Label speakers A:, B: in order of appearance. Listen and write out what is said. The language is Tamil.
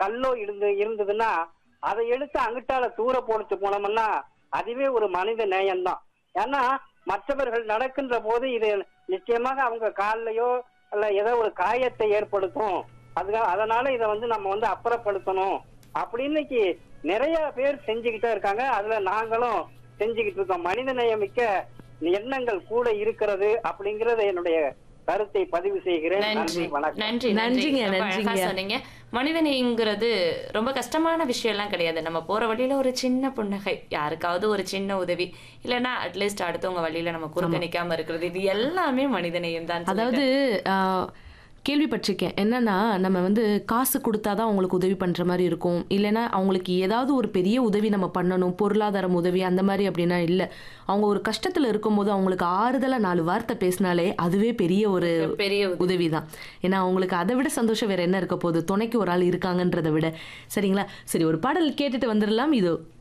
A: கல்லோ இருந்து இருந்ததுன்னா அதை எடுத்து அங்கிட்டால தூர போட்டு போனோம்னா அதுவே ஒரு மனித நேயம்தான் ஏன்னா மற்றவர்கள் நடக்கின்ற போது இது நிச்சயமாக அவங்க கால்லயோ அல்ல ஏதோ ஒரு காயத்தை ஏற்படுத்தும் அதுக்காக அதனால இதை வந்து நம்ம வந்து அப்புறப்படுத்தணும் அப்படின்னு இன்னைக்கு நிறைய பேர் செஞ்சுக்கிட்டே இருக்காங்க அதுல நாங்களும் செஞ்சுக்கிட்டு இருக்கோம் மனித நேயமிக்க எண்ணங்கள் கூட இருக்கிறது அப்படிங்கறத என்னுடைய கருத்தை பதிவு செய்கிறேன்
B: நன்றி
A: நன்றி வணக்கம்
B: நன்றி
C: நன்றிங்க,
B: ரொம்ப அழகா
C: நன்றிங்க.
B: சொன்னீங்க மனிதநேயங்கிறது ரொம்ப கஷ்டமான விஷயம் எல்லாம் கிடையாது நம்ம போற வழியில ஒரு சின்ன புன்னகை யாருக்காவது ஒரு சின்ன உதவி இல்லைன்னா அட்லீஸ்ட் அடுத்தவங்க வழியில நம்ம குறுக்க நிக்காம இருக்கிறது இது எல்லாமே மனிதநேயம் தான்
C: அதாவது ஆஹ், கேள்விப்பட்டிருக்கேன் என்னன்னா நம்ம வந்து காசு கொடுத்தாதான் அவங்களுக்கு உதவி பண்ற மாதிரி இருக்கும் இல்லைன்னா அவங்களுக்கு ஏதாவது ஒரு பெரிய உதவி நம்ம பண்ணணும் பொருளாதாரம் உதவி அந்த மாதிரி அப்படின்னா இல்லை அவங்க ஒரு கஷ்டத்துல இருக்கும்போது அவங்களுக்கு ஆறுதலா நாலு வார்த்தை பேசினாலே அதுவே பெரிய ஒரு
B: பெரிய உதவி.
C: உதவி தான் ஏன்னா அவங்களுக்கு அதை விட சந்தோஷம் வேற என்ன இருக்க போகுது துணைக்கு ஒரு ஆள் இருக்காங்கன்றதை விட சரிங்களா சரி ஒரு பாடல் கேட்டுட்டு வந்துடலாம் இதோ